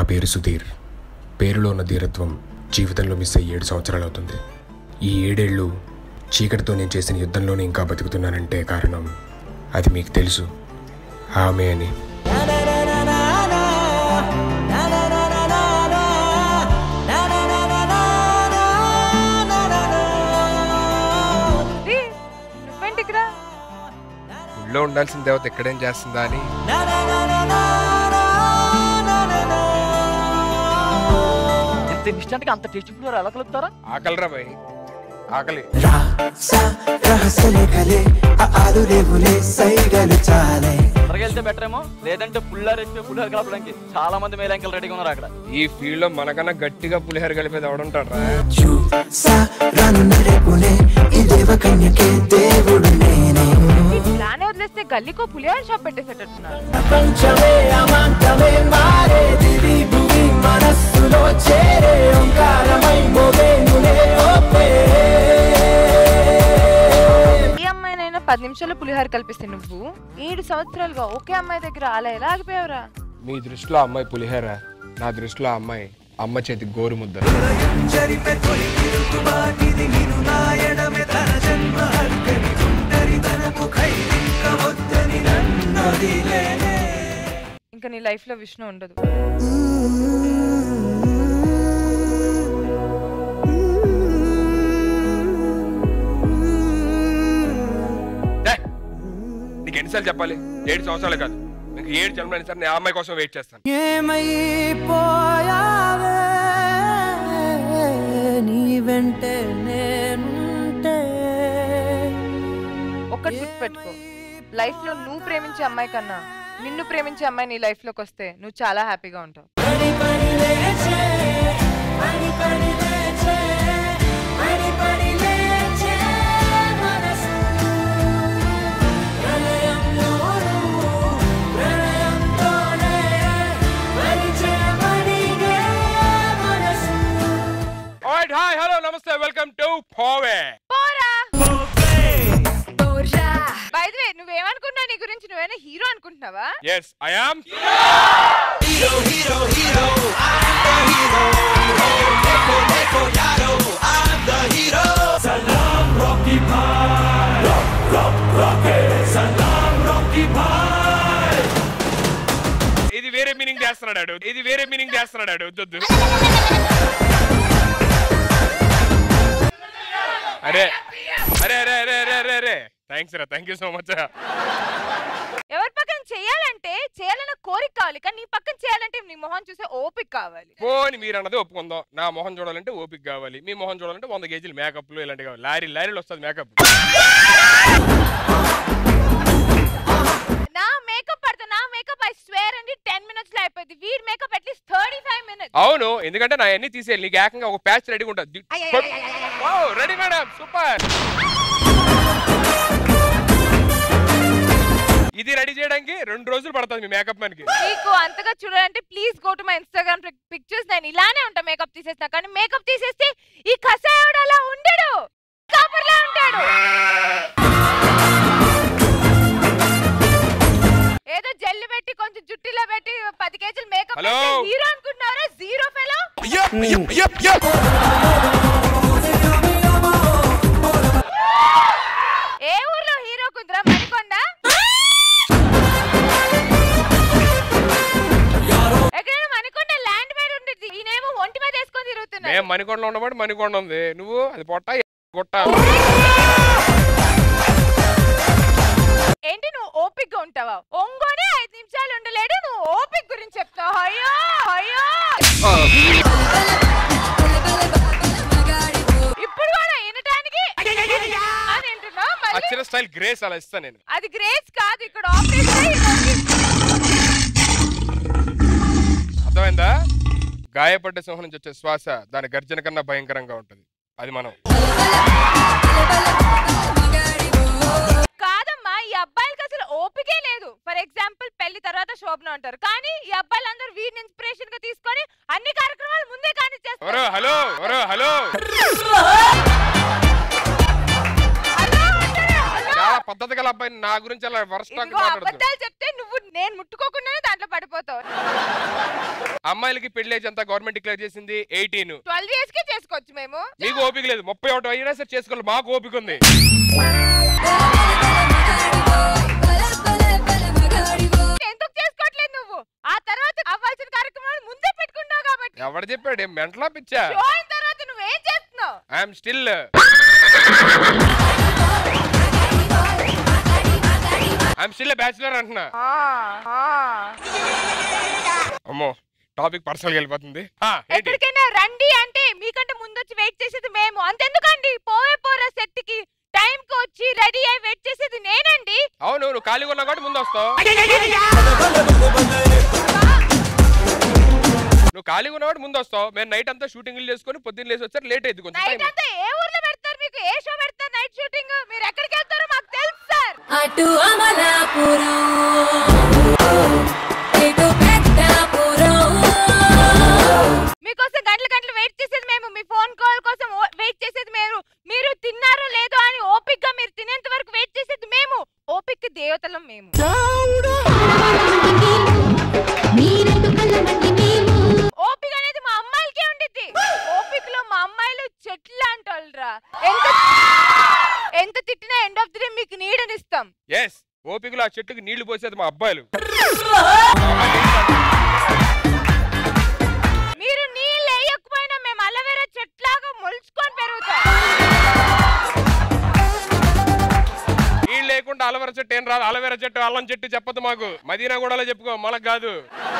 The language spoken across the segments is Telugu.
పేరు సుధీర్ పేరులో ఉన్న ధీరత్వం జీవితంలో మిస్ అయ్యి ఏడు సంవత్సరాలు అవుతుంది ఈ ఏడేళ్ళు చీకటితో నేను చేసిన యుద్ధంలోనే ఇంకా బతుకుతున్నానంటే కారణం అది మీకు తెలుసు ఆమె అని రీ, నువ్వేంటి ఇక్కడ ఊళ్ళో ఉండాల్సిన దేవత ఎక్కడేం చేస్తుందా అని ఇంత ఇన్స్టెంట్ గా అంత టేస్ట్ ఫుడ్ ఎలా కలుపుతారా ఆకలిరా భయ్ ఆకలి రాసా రహస్యలేఖలే ఆ ఆలురేవులే సైగలు చాలే త్వరగా వెళ్తే బెటర్ ఏమో లేదంటే పుల్లార్ రెసిపీ పుల్లార్ కలపడానికి చాలా మంది మేలంకలు రెడీగా ఉన్నారు అక్కడ ఈ ఫీల్డ్ లో మనకన్నా గట్టిగా పులిహోర కలిపేది ఎవడుంటాడు రా చూసా రానున్న రేపునే ఈ దేవకన్యకే దేవుడు నేనే ఈ ప్లాన్ వదిలేస్తే గల్లీకో పులిహోర షాప్ పెట్టేసేటట్టున్నారు ప్రపంచమే అమాంతమే మారే దివి భూమి మనస్సులో చేరే ఓంకారమై మోగేనులే ఓపే ఏ అమ్మాయినైనా పది నిమిషాల్లో పులిహోర కల్పిస్తే నువ్వు ఏడు సంవత్సరాలుగా ఒకే అమ్మాయి దగ్గర అలా ఎలా ఆగిపోయావురా మీ దృష్టిలో అమ్మాయి పులిహోర నా దృష్టిలో అమ్మాయి అమ్మ చేతి గోరు ముద్ద ఇంకా నీ లైఫ్ లో విష్ణు ఉండదు ఛే! నీకు ఎన్నిసార్లు చెప్పాలి ఏడు సంవత్సరాలు కాదు నీకు ఏడు జన్మలు సార్ నేను ఆ అమ్మాయి కోసం వెయిట్ చేస్తాను ఏమైపోయావే నీ వెంటే నేనుంటే ఒక్కటి గుర్తుపెట్టుకో లైఫ్ లో నువ్వు ప్రేమించే అమ్మాయి కన్నా నిన్ను ప్రేమించే అమ్మాయి నీ లైఫ్ లోకి వస్తే నువ్వు చాలా హ్యాపీగా ఉంటావు పడి పడి లేచే పడి పడి లేచే పడి పడి లేచే మనసు ప్రళయంలోను ప్రళయంతోనే మరిచే మడిగే మనసు హాయ్ హలో నమస్తే welcome to Pove Pora by the way నువ్వేమనుకున్నావు నీ గురించి నువ్వేనా హీరో అనుకుంటున్నావా ఎస్ ఐ యామ్ ఇది వేరే మీనింగ్ చేస్తున్నాడు ఇది వేరే మీనింగ్ చేస్తున్నాడు వద్దొద్దు అరే అరే అరే అరే అరే అరే అరే థ్యాంక్స్ రా థ్యాంక్ యూ సో మచ్ ఎవరి పక్కన చేయాలంటే చేయాలన్న కోరిక కావాలి కానీ నీ పక్కన చేయాలంటే నీ మొహం చూసే ఓపిక కావాలి పోని మీరు అన్నది ఒప్పుకుందాం నా మొహం చూడాలంటే ఓపిక కావాలి మీ మొహం చూడాలంటే వంద కేజీలు మేకప్లు ఇలాంటివి కావాలి లారీ లారీలు వస్తుంది మేకప్ నా మేకప్ పడతా నా మేకప్ ఐ స్వేర్ అండి టెన్ మినిట్స్ లో అయిపోయింది వీడి makeup at least thirty five minutes అవును ఎందుకంటే నా అన్ని తీసేయాలి నీకు ఏకంగా ఒక ప్యాచ్ రెడీగా ఉంటుంది రెడీ మేడం సూపర్ ఇది రెడీ చేయడానికి రెండు రోజులు పడుతుంది మీ మేకప్ మ్యాన్ కి నీకు అంతగా చూడాలంటే please go to my Instagram pictures నేను ఇలానే ఉంటా మేకప్ తీసేస్తా కానీ మేకప్ తీసేస్తే ఈ కసాయోడు అలా ఉండడు కాపర్లా ఉంటాడు ఏదో జల్లు పెట్టి కొంచెం జుట్టులో పెట్టి పది కేజీలు మేకప్ Hello? హీరో అనుకుంటున్నారా జీరో ఫెలో ఏ ఊర్లో హీరో కుందరా మణికొండ ఎక్కడైనా మణికొండ ల్యాండ్ మీద ఉంటుంది ఈయనేమో ఒంటి మీద వేసుకొని తిరుగుతున్నాడు మేము మణికొండలో ఉన్నప్పుడు మణికొండ ఉంది నువ్వు అది పొట్ట ఇది గుట్ట ఏంటి నువ్వు ఓపిక్ గా ఉంటావా ఒంగోనే ఐదు నిమిషాలు ఉండలేడు నువ్వు ఓపిక్ గురించి చెప్తావు అయ్యో అయ్యో ఇప్పుడు కూడా వినటానికి అని అంటున్నావు మళ్ళీ అక్షర స్టైల్ గ్రేస్ అలా ఇస్తాను నేను అది గ్రేస్ కాదు ఇక్కడ ఆపరేషన్ అర్థమైందా గాయపడ్డ సింహం నుంచి వచ్చే శ్వాస దాని గర్జన కన్నా భయంకరంగా ఉంటుంది అది మనం కాదమ్మా ఈ అబ్బాయిలకి అసలు ఓపికే లేదు ఫర్ ఎగ్జాంపుల్ పెళ్లి తర్వాత శోభన అంటారు కానీ ఈ అబ్బాయిలందరూ వీడిని ఇన్స్పిరేషన్ గా తీసుకొని అన్ని కార్యక్రమాలు ముందే కానీ ఎవరో చేస్తారు హలో ఎవరో హలో హలో అంటారా? హలో? చాలా పద్ధతి గల అబ్బాయి నా గురించి అలా వరస్ట్ ఇదిగో అబద్ధాలు చెప్తే నువ్వు నేను ముట్టుకోకుండానే దాంట్లో పడిపోతావు అమ్మాయిలకి పెళ్లి ఏజ్ అంతా గవర్నమెంట్ డిక్లేర్ చేసింది ఎయిటీన్ ట్వెల్వ్ ఇయర్స్ కి చేసుకోవచ్చు మేము మీకు ఓపిక లేదు ముప్పై ఒకటి అయినా సరే చేసుకోవాలి మాకు ఓపిక ఉంది ఎందుకు చేసుకోవట్లేదు నువ్వు ఆ తర్వాత అవ్వాల్సిన కార్యక్రమాలు ముందే పెట్టుకుంటావు కాబట్టి ఎవడు చెప్పాడు ఏం మెంటలా పిచ్చా షో అయిన తర్వాత నువ్వేం చేస్తున్నావు I'm still I'm still bachelor అంటున్నా ఆ, ఆ. అమ్మో టాపిక్ పర్సనల్ వెళ్ళిపోతుంది ఆ, ఏంటి ఎక్కడికైనా రండి అంటే మీకంటే ముందు వచ్చి వెయిట్ చేసేది మేము అంతెందుకండి పోవే పోరా సెట్ కి టైం కి వచ్చి రెడీ అయి వెయిట్ చేసేది నేనండి అవును నువ్వు ఖాళీగా ఉన్నావు కాబట్టి ముందు వస్తావు నువ్వు ఖాళీగా ఉన్నవాడు ముందు వస్తావు మేము నైట్ అంతా షూటింగ్లు చేసుకొని పొద్దున్న లేసి వచ్చారు లేట్ అయింది కొంచెం నైట్ టైం అంతా ఏ ఊర్లో పెడతారు మీకు ఏ షో పెడతారు నైట్ షూటింగ్ మీరు ఎక్కడికి వెళ్తారో మాకు తెలుసు సార్ అటు అమలాపురం ఇటు పెద్దాపురం మీకోసం గంటల గంటలు వెయిట్ చేసేది మేము మీ ఫోన్ కాల్ కోసం వెయిట్ చేసేది మీరు మీరు తిన్నారో లేదో అని ఓపిక్ గా మీరు తినేంత వరకు వెయిట్ చేసేది మేము ఓపిక్ దేవతలం మేము ఓపిక అనేది మా అమ్మాయిలకే ఉండిద్ది ఓపిక లో మా అమ్మాయిలు చెట్లు లాంటి వాళ్ళరా ఎంత ఎంత తిట్టినా ఎండ్ ఆఫ్ ది డే మీకు నీడనిస్తాం ఎస్ ఓపికలో ఆ చెట్టుకి నీళ్లు పోసేది మా అబ్బాయిలు మీరు నీళ్ళు వేయకపోయినా మేము అలవేరా చెట్లాగా మొలుచుకొని పెరుగుతాం నీళ్ళు లేకుండా అలవేర చెట్టు ఏం రాదు అలవేర చెట్టు అల్లం చెట్టు చెప్పదు మాకు మదీనా కూడా చెప్పుకో మనకు కాదు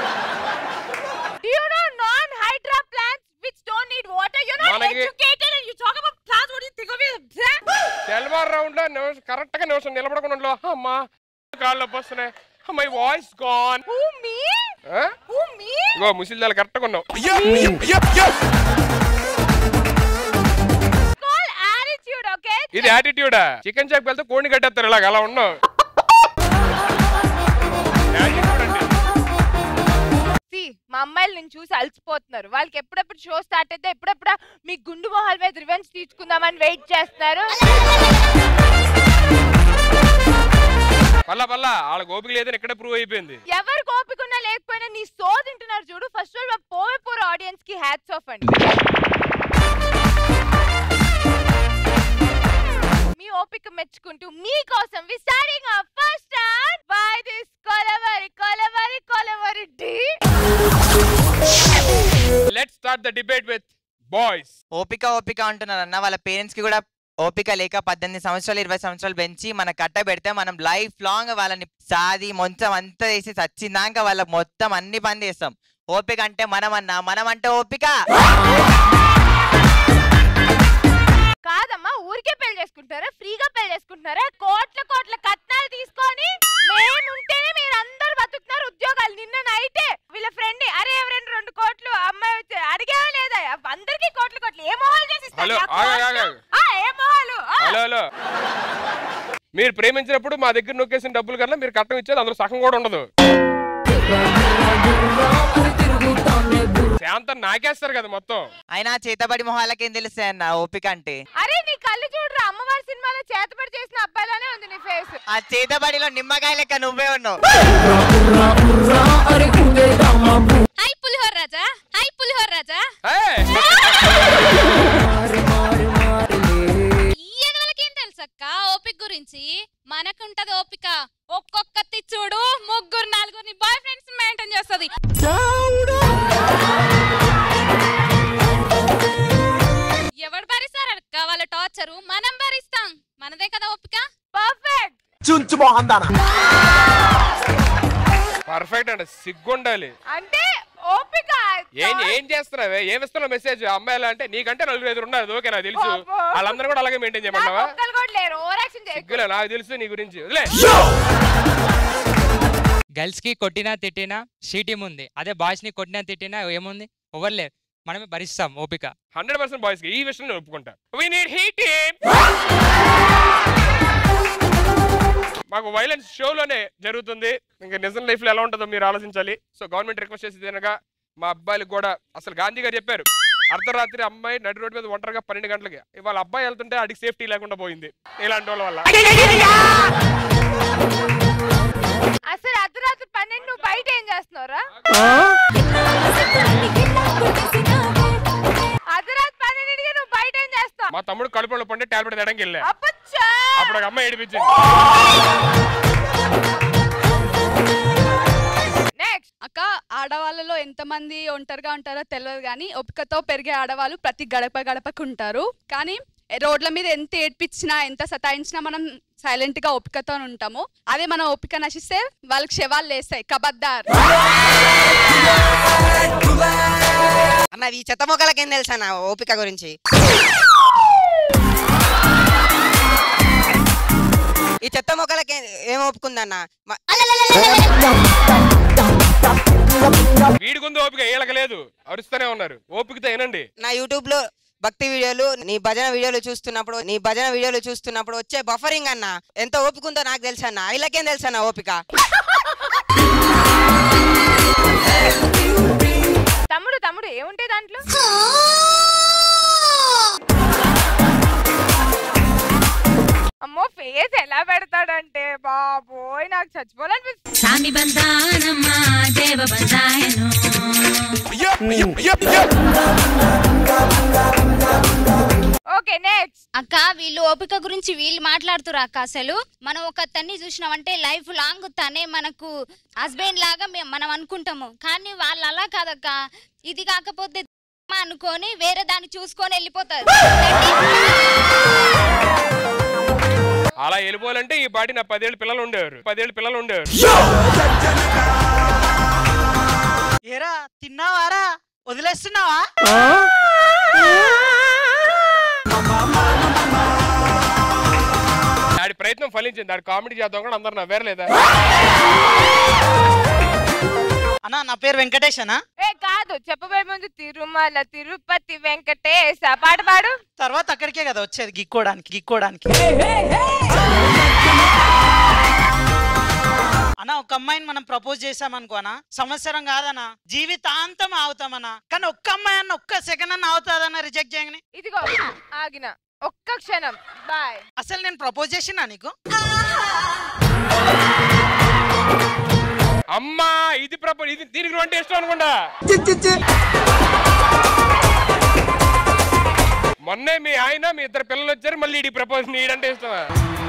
Do you know non-hydra plants which don't need water? You're not మనకి- educated and you talk about plants. What do you think of it? తెల్లవారు రౌండ్ లో కరెక్ట్ గా నిమిషం నిలబడకుండా ఉండలో అమ్మా కాళ్ళు నొప్పి వస్తున్నాయి my voice gone Who me? Who me? ఇగో ముసిల్దాలు కరెక్ట్ గా ఉన్నావు Call attitude, okay? ఇది యాటిట్యూడా చికెన్ షాప్ వెళ్తే కోడిని కట్టేస్తారు ఇలాగ అలా ఉన్నావు Attitude అంటే. See, మా అమ్మాయిలు నేను చూసి అలసిపోతున్నారు వాళ్ళకి ఎప్పుడెప్పుడు షో స్టార్ట్ అయితే ఎప్పుడెప్పుడు మీ గుండు మొహాల మీద రివెంజ్ తీసుకుందామని వెయిట్ చేస్తున్నారు పల్లా పల్లా వాళ్ళ ఓపిక లేదని ఇక్కడే ప్రూవ్ అయిపోయింది ఎవరు కోపికున్నా లేకపోయినా నీ సో తింటున్నారు చూడు ఫస్ట్ ఆల్ మా పోవే పోర్ ఆడియన్స్ కి హ్యాట్స్ ఆఫ్ అండి మీ ఓపిక మెచ్చుకుంటూ మీకోసం we starting our first round by this Kolaveri Kolaveri Kolaveri Di let start the debate with boys ఓపిక ఓపిక అంటున్నారన్న వాళ్ళ పేరెంట్స్ కి కూడా ఓపిక లేక పద్దెనిమిది సంవత్సరాలు ఇరవై సంవత్సరాలు పెంచి మన కట్ట పెడితే మనం లైఫ్ లాంగ్ వాళ్ళని సాది మొత్తం అంతా వేసి చచ్చిందాక వాళ్ళకి మొత్తం అన్ని పని చేస్తాం ఓపిక అంటే మనం అన్నా మనం అంటే ఓపిక కాదమ్మా ఊరికే పెళ్లి చేసుకుంటారా ఫ్రీగా పెళ్లి చేసుకుంటున్నారా కోట్ల కోట్ల కట్నాలు తీసుకొని మేము ఉంటేనే మీరు అందరు బతుకుతున్నారు ఉద్యోగాలు నిన్న నైటే వీళ్ళ ఫ్రెండ్ అరే ఎవరైనా రెండు కోట్లు అమ్మాయి వచ్చి అడిగావా లేదా అందరికి కోట్లు కోట్లు ఏ మొహాలు చేసి ఇస్తారు? హలో, ఆ ఆగు, కోట్లు? ఆగు, ఆగు. ఆ, ఏ మొహాలు ఆ, హలో హలో మీరు ప్రేమించినప్పుడు మా దగ్గర నొక్కేసిన డబ్బులు కన్నా మీరు కట్టం ఇచ్చేది అందులో సగం కూడా ఉండదు శాంతం నాకేస్తారు కదా మొత్తం అయినా చేతబడి మొహాలకేం తెలుస్తాయి అన్న ఓపిక అంటే అరే నీ కళ్ళు చూడరా అమ్మవారి సినిమాలో చేతపడి చేసిన అబ్బాయిలానే ఉంది నీ ఫేస్ ఆ చేతబడిలో నిమ్మకాయ లెక్క నువ్వే ఉన్నావు హై పులిహోర రాజా హై పులిహోర రాజా ఏయ్! ఈయన వాళ్ళకేం తెలుసక్క ఓపిక గురించి మనకుంటది ఓపిక ఒక్కొక్కతి చూడు ముగ్గురు నలుగురిని బాయ్ ఫ్రెండ్స్ మెయింటైన్ చేస్తది ఎవడు భరిస్తారు అక్క వాళ్ళ టార్చరు మనం భరిస్తాం మనదే కదా ఓపిక పర్ఫెక్ట్ పర్ఫెక్ట్ అండి సిగ్గుండాలి అంటే ఓపిక ఏం ఏం చేస్తున్నావే ఏం ఇస్తున్నావు మెసేజ్ అమ్మాయిలు అంటే నీకంటే నలుగురు ఎదురు ఉన్నారు ఓకే నాకు తెలుసు అబ్బో. వాళ్ళందరూ కూడా అలాగే మెయింటైన్ నాకు చేయమన్నావా ఒక్కరు కూడా లేరు ఓవర్ యాక్షన్ చేయకు సిగ్గులే నాకు తెలుసు నీ గురించి వదిలే గర్ల్స్ కి కొట్టినా తిట్టినా షీటీం ఉంది అదే బాయ్స్ ని కొట్టినా తిట్టినా ఏముంది ఎవరు లేరు మనమే భరిస్తాం ఓపిక హండ్రెడ్ పర్సెంట్ బాయ్స్ కి ఈ విషయం నేను ఒప్పుకుంటా వి నీడ్ హీట్ మాకు వైలెన్స్ షోలోనే జరుగుతుంది ఇంకా నిజం లైఫ్ లో ఎలా ఉంటుందో మీరు ఆలోచించాలి సో గవర్నమెంట్ రిక్వెస్ట్ చేసేది అనగా మా అబ్బాయిలకు కూడా అసలు గాంధీ గారు చెప్పారు అర్ధరాత్రి అమ్మాయి నడి రోడ్డు మీద ఒంటరిగా పన్నెండు గంటలకి ఇవాళ అబ్బాయి వెళ్తుంటే అడిగి సేఫ్టీ లేకుండా పోయింది ఇలాంటి వాళ్ళ వల్ల అసలు అర్ధరాత్రి పన్నెండు నువ్వు బయట ఏం చేస్తున్నావురా అర్ధరాత్రి పన్నెండింటికి నువ్వు బయట ఏం చేస్తావు మా తమ్ముడు కడుపులో పండి టాబ్లెట్ తేడానికి వెళ్ళా అప్పచ్చా అప్పుడు ఒక అమ్మాయి ఏడిపించింది నెక్స్ట్ అక్క ఆడవాళ్ళలో ఎంతమంది ఒంటరిగా ఉంటారో తెలియదు కానీ ఓపికతో పెరిగే ఆడవాళ్ళు ప్రతి గడప గడపకు ఉంటారు కానీ రోడ్ల మీద ఎంత ఏడ్పించినా ఎంత సతాయించినా మనం సైలెంట్ గా ఓపికతో ఉంటాము అదే మన ఓపిక నశిస్తే వాళ్ళకి శవాలు లేస్తాయి కబద్దార్ అన్న ఈ చెత్త మొక్కలకి ఏం తెలుసా నా ఓపిక గురించి ఈ చెత్త మొక్కలకి ఏం- ఏం ఒప్పుకుందన్న మ- వీడి గుందు ఓపిక ఏళ్ళకి లేదు అరుస్తూనే ఉన్నారు ఓపికతో ఏనండి నా యూట్యూబ్ లో భక్తి వీడియోలు నీ భజన వీడియోలు చూస్తున్నప్పుడు నీ భజన వీడియోలు చూస్తున్నప్పుడు వచ్చే బఫరింగ్ అన్న ఎంత ఓపిక ఉందో నాకు తెలుసు అన్న వీళ్ళకేం తెలుసు అన్న ఓపిక తమ్ముడు తమ్ముడు ఏముంటే దాంట్లో అమ్మో ఫేస్ ఎలా పెడతాడంటే బాబోయ్ నాకు చచ్చిపోవాలనిపిస్తుంది సామి బంధానమ్మా దేవ బంధాయను ఓకే నెక్స్ట్ అక్క వీళ్ళు ఓపిక గురించి వీళ్ళు మాట్లాడుతున్నారు అక్క అసలు మనం ఒక తన్ని చూసినామంటే లైఫ్ లాంగ్ తనే మనకు హస్బెండ్ లాగా మేము మనం అనుకుంటాము కానీ వాళ్ళు అలా కాదక్క ఇది కాకపోతే అనుకొని వేరే దాన్ని చూసుకొని వెళ్ళిపోతారు అలా వెళ్ళిపోవాలంటే ఈ బాడీ నా పదేళ్ళు పిల్లలు ఉండేవారు పదేళ్ళు పిల్లలు ఉండేవారు ఏరా తిన్నావారా వదిలేస్తున్నావా దాడి ప్రయత్నం ఫలించింది దాడి కామెడీ చేద్దాం కూడా అందరు నవ్వారు లేదా అన్న నా పేరు వెంకటేష్ అన్న ఏ కాదు చెప్పబోయే ముందు తిరుమల తిరుపతి వెంకటేశ పాట పాడు తర్వాత అక్కడికే కదా వచ్చేది గిక్కోడానికి గిక్కోడానికి అన్న ఒక అమ్మాయిని మనం ప్రపోజ్ చేసామనుకో అన్న సంవత్సరం కాదన్న జీవితాంతం ఆగుతామన్న కానీ ఒక్క అమ్మాయి అన్న ఒక్క సెకండ్ అన్న అవుతాదన్న రిజెక్ట్ చేయని ఇదిగో ఆగిన ఒక్క క్షణం బాయ్ అసలు నేను ప్రపోజ్ చేసినా నీకు అమ్మా ఇది ప్రప ఇది దీనికి నువ్వు అంటే ఇష్టం అనుకుంటా మొన్నే మీ ఆయన మీ ఇద్దరు పిల్లలు వచ్చారు మళ్ళీ ఇది ప్రపోజ్ నీడంటే ఇష్టమా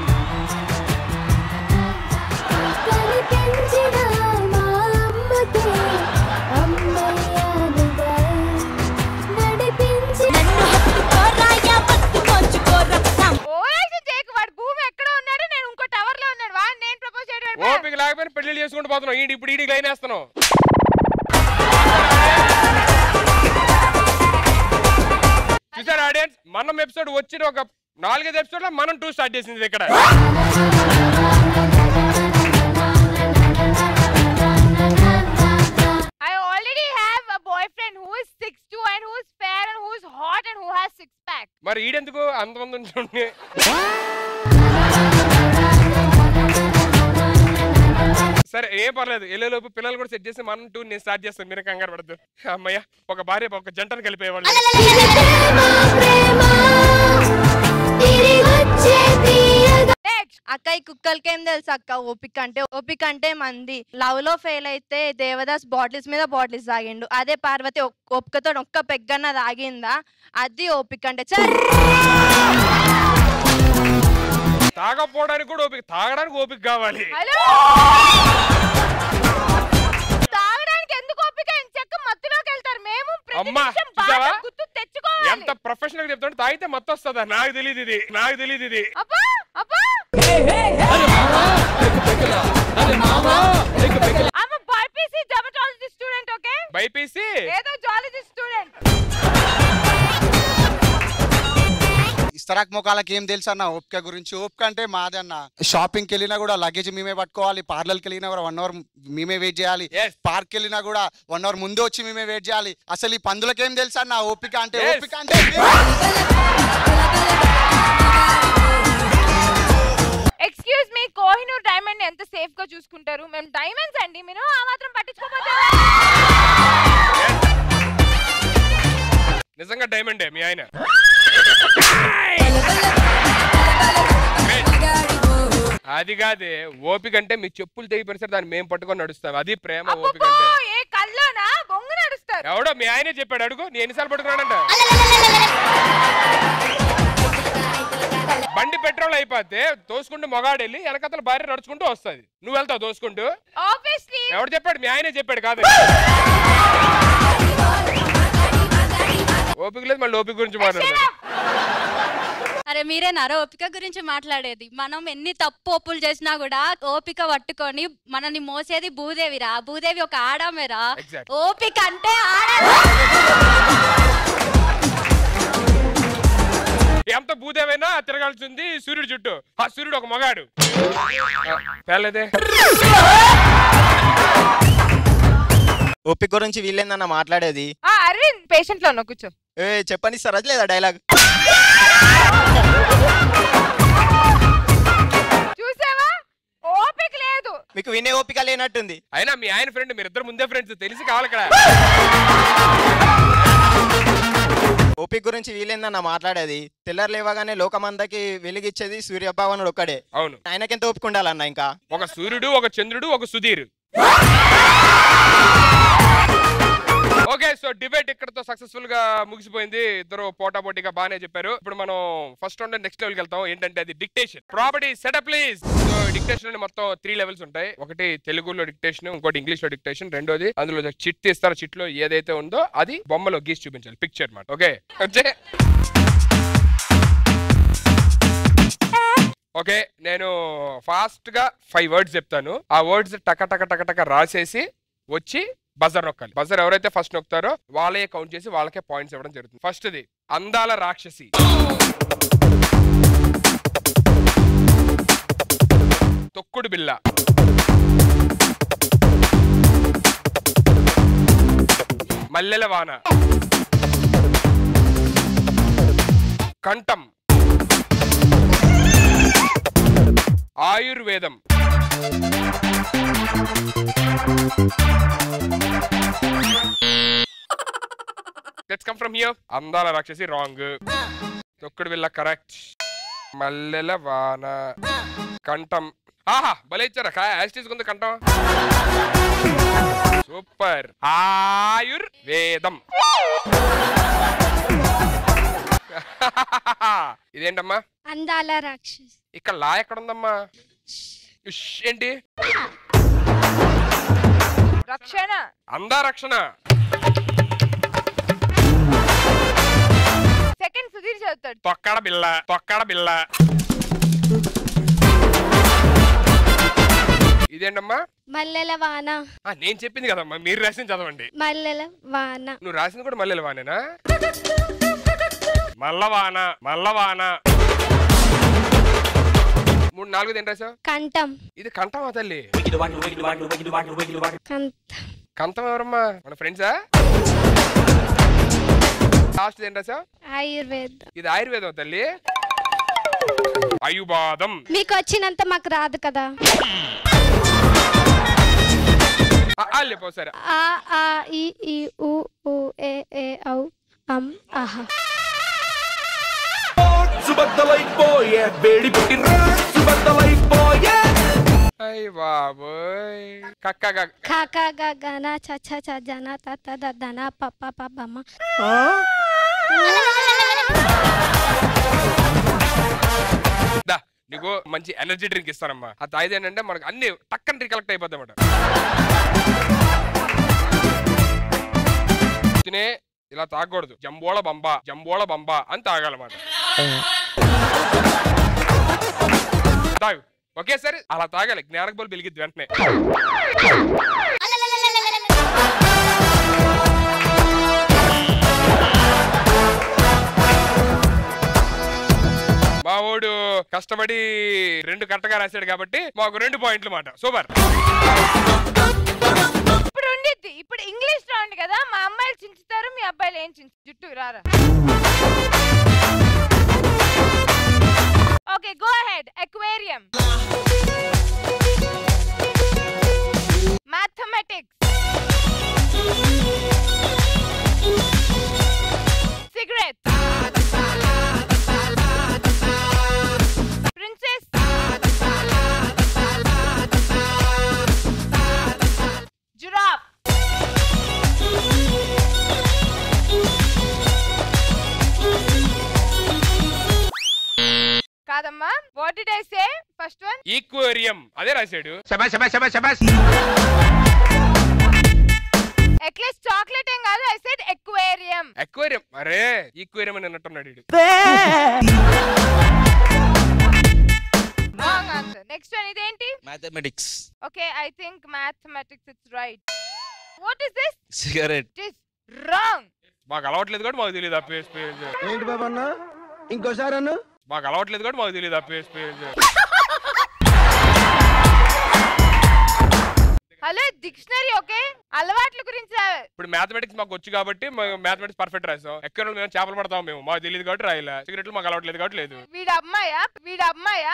ఓయాక్షన్ చేయకు వాడు భూమి ఎక్కడో ఉన్నాడు నేను ఇంకో టవర్ లో ఉన్నాడు వాడు నేను ప్రపోజ్ చేయడం ఓపిక లేకపోయినా పెళ్లి చేసుకుంటూ పోతున్నావు ఈడి ఇప్పుడు ఈడికి లైన్ వేస్తున్నావు చూసారు ఆడియన్స్ మనం ఎపిసోడ్ వచ్చిన ఒక నాలుగైదు ఎపిసోడ్ లో మనం టూ స్టార్ట్ చేసింది ఇక్కడ I already have a boyfriend who is 6'2 and who is fair and who is hot and who has six pack. మరి ఈడెందుకు అంతమంది ఉంటుండే సరే ఏం పర్లేదు వెళ్ళేలోపు పిల్లలు కూడా సెట్ చేసి మనం టూ నేను స్టార్ట్ చేస్తాను మీరు కంగారు పడద్దు అమ్మయ్య ఒక భార్య ఒక జంటను కలిపేవాళ్ళు అక్క ఈ కుక్కలకి ఏం తెలుసు అక్క ఓపిక అంటే ఓపిక అంటే మంది లవ్ లో ఫెయిల్ అయితే దేవదాస్ బాటిల్స్ మీద బాటిల్స్ తాగిండు అదే పార్వతి ఒక్- ఓపికతో ఒక్క పెగ్గన్న తాగిందా అది ఓపిక అంటే చల్ తాగకపోవడానికి కూడా ఓపిక తాగడానికి ఓపిక కావాలి హలో తాగడానికి ఎందుకు ఓపిక చెక్క మత్తులోకి వెళ్తారు మేము ప్రతి అమ్మా నిమిషం చూసావా బాగా గుర్తు తెచ్చుకోవాలి ఎంత ప్రొఫెషనల్ గా చెప్తుంటే తాగితే మత్తు వస్తుందా నాకు తెలియదు ఇది నాకు తెలియదు ఇది అబ్బా అబ్బా I'm a BPC dermatology student, okay? BiPC ఏదో జాలజీ స్టూడెంట్ ఇస్తరాక్ మొఖాలకి ఏం తెలుసు అన్న ఓపిక గురించి ఓపిక అంటే మాది అన్న షాపింగ్కి వెళ్ళినా కూడా లగేజ్ మేమే పట్టుకోవాలి పార్లర్కి వెళ్ళినా కూడా వన్ అవర్ మేమే వెయిట్ చేయాలి పార్క్ వెళ్ళినా కూడా వన్ అవర్ ముందు వచ్చి మేమే వెయిట్ చేయాలి అసలు ఈ పందులకి ఏం తెలుసు అన్న ఓపిక అంటే Yes. ఓపిక అంటే ఎక్స్క్యూజ్ మీ కోహినూర్ డైమండ్ ఎంత సేఫ్ గా చూసుకుంటారు మేము డైమండ్స్ అండి మీరు ఆ మాత్రం పట్టించుకోకపోతే నిజంగా డైమండే మీ ఆయన అది కాదే ఓపిక అంటే మీ చెప్పులు తెగి పరిసరి దాన్ని మేము పట్టుకొని నడుస్తాం అది ప్రేమ ఓపిక అంటే ఏ కల్లోనా బొంగు నడుస్తారు ఎవడో మీ ఆయనే చెప్పాడు అడుగు నేను ఎన్నిసార్లు పట్టుకున్నాడంట బండి పెట్రోల్ అయిపోతే తోసుకుంటూ మొగాడు వెళ్ళి వెనకతల భార్య నడుచుకుంటూ వస్తుంది నువ్వు వెళ్తావు తోసుకుంటూ ఆబ్వియస్లీ ఎవడు చెప్పాడు మీ ఆయనే చెప్పాడు కాదు ఓపిక లేదు మళ్ళీ ఓపిక గురించి మాట్లాడతాడు అరే మీరేనారా ఓపిక గురించి మాట్లాడేది మనం ఎన్ని తప్పు ఒప్పులు చేసినా కూడా ఓపిక పట్టుకొని మనని మోసేది భూదేవిరా భూదేవి ఒక ఆడామేరా Exact. ఓపిక అంటే ఆడ ఎంత భూదేవైనా తిరగాల్సింది సూర్యుడు చుట్టూ ఆ సూర్యుడు ఒక మగాడు పేర్లేదే ఓపిక గురించి వీళ్ళేందన్న మాట్లాడేది ఆ అరవింద్ పేషెంట్ లో ఉన్నా కూర్చో ఏ చెప్పని సార్ అది లేదా డైలాగ్ చూసావా ఓపిక లేదు మీకు వినే ఓపిక లేనట్టుంది అయినా మీ ఆయన ఫ్రెండ్ మీరిద్దరు ముందే ఫ్రెండ్స్ తెలిసి కావాలి ఇక్కడ ఓపిక గురించి వీళ్ళేందన్న మాట్లాడేది తెల్లరు లేవగానే లోకమందకి వెలిగిచ్చేది సూర్యభావనుడు ఒక్కడే అవును ఆయనకెంత ఓపిక ఉండాలన్న ఇంకా ఒక సూర్యుడు ఒక చంద్రుడు ఒక సుధీర్ ఓకే సో డిబేట్ ఇక్కడతో సక్సెస్ఫుల్ గా ముగిసిపోయింది ఇద్దరు పోటా పోటీగా బాగానే చెప్పారు ఇప్పుడు మనం ఫస్ట్ రౌండ్ నెక్స్ట్ లెవెల్కి వెళ్తాం ఏంటంటే అది dictation property setup please so dictation అని మొత్తం త్రీ లెవెల్స్ ఉంటాయి ఒకటి తెలుగులో డిక్టేషన్ ఇంకోటి ఇంగ్లీష్ లో డిక్టేషన్ రెండోది అందులో చిట్ తీస్తారు చిట్ లో ఏదైతే ఉందో అది బొమ్మలో గీసి చూపించాలి పిక్చర్ మాట ఓకే వచ్చే ఓకే నేను ఫాస్ట్ గా ఫైవ్ వర్డ్స్ చెప్తాను ఆ వర్డ్స్ టక టక టక టక రాసేసి వచ్చి బజర్ నొక్కాలి బజర్ ఎవరైతే ఫస్ట్ నొక్కుతారో వాళ్ళే కౌంట్ చేసి వాళ్ళకే పాయింట్స్ ఇవ్వడం జరుగుతుంది ఫస్ట్ది అందాల రాక్షసి తొక్కుడు బిల్ల మల్లెల వాన కంఠం ఆయుర్వేదం లెట్స్ కమ్ ఫ్రమ్ హియర్ అందాల రాక్షసి రాంగ్ తొక్కుడు బిల్ల కరెక్ట్ మల్లెల వాన కంఠం ఆహా భలే ఇచ్చారా కా యాజ్ తీసుకుంది కంఠం సూపర్ ఆయుర్వేదం ఇదేంటమ్మా అందాల రాక్షస్ ఇక్కడ లా ఎక్కడ ఉందమ్మా ఉష్ ఏంటి రక్షణ అందా రక్షణ సెకండ్ సుధీర్ చదువుతాడు తొక్కడ బిల్ల తొక్కడ బిల్ల ఇదేంటమ్మా మల్లెల వాన ఆ, నేను చెప్పింది కదమ్మా మీరు రాసింది చదవండి మల్లెల వాన నువ్వు రాసింది కూడా మల్లెల వానేనా మల్లవాన మల్లవాన మూడు నాలుగు ఏం రాసావు కంఠం ఇది కంఠమా తల్లి కంఠం కంఠం ఎవరమ్మా మన ఫ్రెండ్సా లాస్ట్ ఏం రాసావు ఆయుర్వేద ఇది ఆయుర్వేదం తల్లి అయుబాదం మీకు వచ్చినంత మాకు రాదు కదా లేపో సరే ఆ ఆ ఈ ఈ ఉ ఉ ఏ ఏ ఔ అం ఆహా సుబద్దలైపోయే వేడి పుట్టి సుబద్దలైపోయే అయ్య బాబోయ్ కక్క కక్క. ఖా ఖా గ గన చ చ చ జన త త ద ధన ప ప ప బ మ దా నీకు మంచి ఎనర్జీ డ్రింక్ ఇస్తానమ్మా ఆ తాయిది ఏంటంటే మనకు అన్ని టక్కన రికలెక్ట్ అయిపోద్ది అనమాట తినే ఇలా తాగకూడదు జంబోళ బంబా జంబోళ బంబా అని తాగాలన్నమాట తాగు ఒకేసారి అలా తాగాలి జ్ఞానక బోల్ వెలిగిద్ది వెంటనే మా వాడు కష్టపడి రెండు కరెక్ట్గా రాశాడు కాబట్టి మాకు రెండు పాయింట్లు మాట సూపర్ ఇప్పుడు ఉండిద్ది ఇప్పుడు ఇంగ్లీష్ రౌండ్ కదా మా అమ్మాయిలు చించుతారు మీ అబ్బాయిలు ఏం చించు జుట్టు రారా okay go ahead aquarium mathematics cigarette princess కాదమ్మా what did I say first one aquarium అదే రాశాడు ఎక్లెస్ చాక్లెట్ ఏం కాదు ఐ సెడ్ ఎక్వేరియం ఎక్వేరియం అరే ఈక్వేరియం అని అన్నట్టున్నాడు వీడు రాంగ్ ఆన్సర్ నెక్స్ట్ వన్ ఇదేంటి mathematics okay I think mathematics it's right what is this cigarette it is wrong మాకు అలవాట్లేదు కూడా మాకు తెలియదు ఆ పేజ్ పేజ్ ఏంటి బాబా అన్న ఇంకోసారి అన్న మాకు అలవాట్లేదు కూడా మాకు తెలియదు ఆ page page hello dictionary okay అలవాట్ల గురించి రావే. ఇప్పుడు మ్యాథమెటిక్స్ మాకు వచ్చు కాబట్టి మ్యాథమెటిక్స్ పర్ఫెక్ట్ రాసాం ఎక్కడ మేము చేపలు పడతాం మేము మాకు తెలియదు కాబట్టి రాయలే సిగరెట్లు మాకు అలవాట్లేదు కాబట్టి లేదు వీడి అమ్మాయా వీడి అమ్మాయా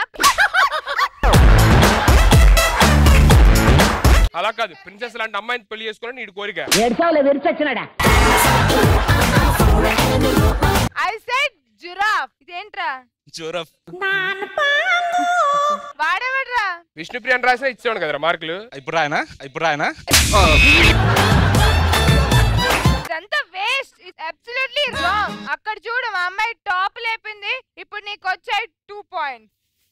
అలా కాదు ప్రిన్సెస్ లాంటి అమ్మాయిని పెళ్లి చేసుకోవాలని నీడు కోరిక ఏడ్చావులే విరిచొచ్చినాడా ఐ సెడ్ జిరాఫ్ ఇదేంట్రా జోరఫ్ వాడేవాడ్రా విష్ణుప్రియ అని రాసినా ఇచ్చేవాడు కదరా మార్కులు ఇప్పుడు రాయనా ఇప్పుడు రాయనా ఇదంతా వేస్ట్ అబ్సల్యూట్లీ రాంగ్ అక్కడ చూడు మా అమ్మాయి టాప్ లేపింది ఇప్పుడు నీకు వచ్చాయి టూ పాయింట్స్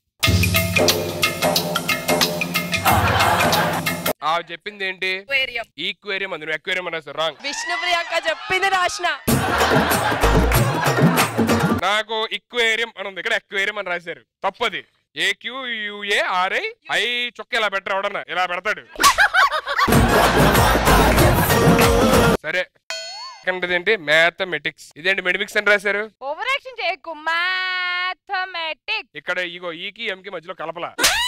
ఆ చెప్పింది ఏంటి ఈక్వేరియం అంది నువ్వు ఎక్వేరియం అని రాసావు రాంగ్ విష్ణు ప్రియాంక చెప్పింది రాసిన నాకు ఈక్వేరియం అని ఉంది ఇక్కడ ఎక్వేరియం అని రాశారు తప్పది ఏక్యూ యుఏ ఆర్ఐ ఐ చొక్క ఇలా పెట్టరు ఎవడన్నా ఇలా పెడతాడు సరే సెకండ్ ఏంటి మ్యాథమెటిక్స్ ఇదేంటి మెడిమిక్స్ అని రాశారు ఓవర్ యాక్షన్ చేయకు మ్యాథమెటిక్స్ ఇక్కడ ఇగో ఈకి ఎంకి మధ్యలో కలపలా